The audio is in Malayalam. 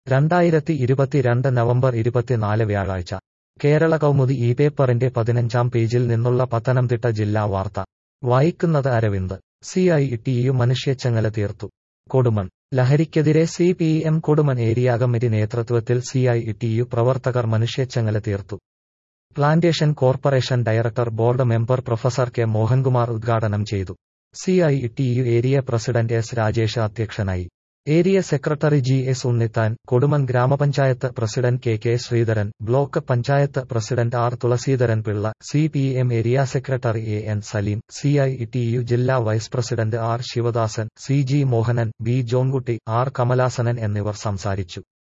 രണ്ടായിരത്തി ഇരുപത്തിരണ്ട് നവംബർ ഇരുപത്തിനാല് വ്യാഴാഴ്ച കേരള കൗമുദി ഈ പേപ്പറിന്റെ പതിനഞ്ചാം പേജിൽ നിന്നുള്ള പത്തനംതിട്ട ജില്ലാ വാർത്ത വായിക്കുന്നത് അരവിന്ദ് സി ഐ ടിയു മനുഷ്യച്ചങ്ങല തീർത്തു കൊടുമൺ ലഹരിക്കെതിരെ C P M Kodumon area committee നേതൃത്വത്തിൽ സി ഐ ടിയു പ്രവർത്തകർ മനുഷ്യച്ചങ്ങല തീർത്തു plantation corporation director board member professor K Mohankumar ഉദ്ഘാടനം ചെയ്തു C I T U area president S Rajesh അധ്യക്ഷനായി area secretary G S Unnithan Kodumon ഗ്രാമപഞ്ചായത്ത് president K K Sreedharan block panchayat president R Thulaseedharan Pillai C P M area secretary A N Saleem C I T U ജില്ലാ vice president R Sivadasan C G Mohanan B Johnkutty R Kamalasanan എന്നിവർ സംസാരിച്ചു